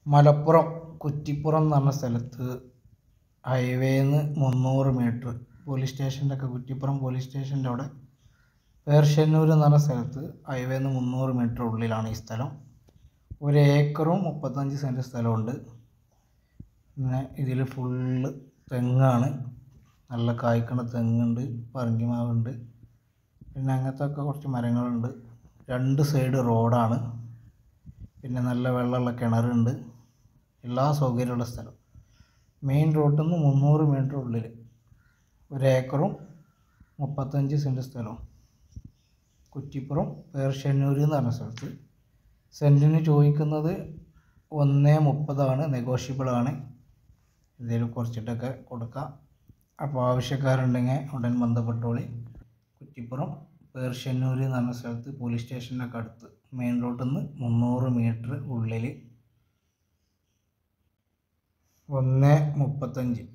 മലപ്പുറം കുറ്റിപ്പുറം എന്ന് പറഞ്ഞ സ്ഥലത്ത് ഹൈവേന്ന് മുന്നൂറ് മീറ്റർ പോലീസ് സ്റ്റേഷൻ്റെ ഒക്കെ കുറ്റിപ്പുറം പോലീസ് സ്റ്റേഷൻ്റെ അവിടെ പേർഷ്യന്നൂർ എന്ന് പറഞ്ഞ സ്ഥലത്ത് ഹൈവേന്ന് മുന്നൂറ് മീറ്റർ ഉള്ളിലാണ് ഈ സ്ഥലം ഒരു ഏക്കറും മുപ്പത്തഞ്ച് സെൻറ്റ് സ്ഥലമുണ്ട് പിന്നെ ഇതിൽ ഫുള്ള് തെങ്ങാണ് നല്ല കായ്ക്കണ തെങ്ങുണ്ട് പറങ്കിമാവുണ്ട് പിന്നെ അങ്ങനത്തെ ഒക്കെ കുറച്ച് മരങ്ങളുണ്ട് രണ്ട് സൈഡ് റോഡാണ് പിന്നെ നല്ല വെള്ളമുള്ള കിണറുണ്ട് എല്ലാ സൗകര്യമുള്ള സ്ഥലം മെയിൻ റോഡിൽ നിന്ന് മുന്നൂറ് മീറ്റർ ഉള്ളിൽ ഒരു ഏക്കറും മുപ്പത്തഞ്ച് സെൻറ്റ് സ്ഥലവും കുറ്റിപ്പുറം പേർഷ്യന്നൂർ എന്ന് പറഞ്ഞ സ്ഥലത്ത് സെൻറ്റിന് ചോദിക്കുന്നത് ഒന്ന് മുപ്പതാണ് നെഗോഷ്യബിളാണ് ഇതിൽ കുറച്ചിട്ടൊക്കെ കൊടുക്കാം അപ്പോൾ ആവശ്യക്കാരുണ്ടെങ്കിൽ ഉടൻ ബന്ധപ്പെട്ടോളി കുറ്റിപ്പുറം പേർഷ്യന്നൂർ എന്ന് പറഞ്ഞ സ്ഥലത്ത് പോലീസ് സ്റ്റേഷൻ്റെ ഒക്കെ അടുത്ത് മെയിൻ റോഡിൽ നിന്ന് മുന്നൂറ് മീറ്റർ ഉള്ളിൽ ഒന്ന് മുപ്പത്തഞ്ച്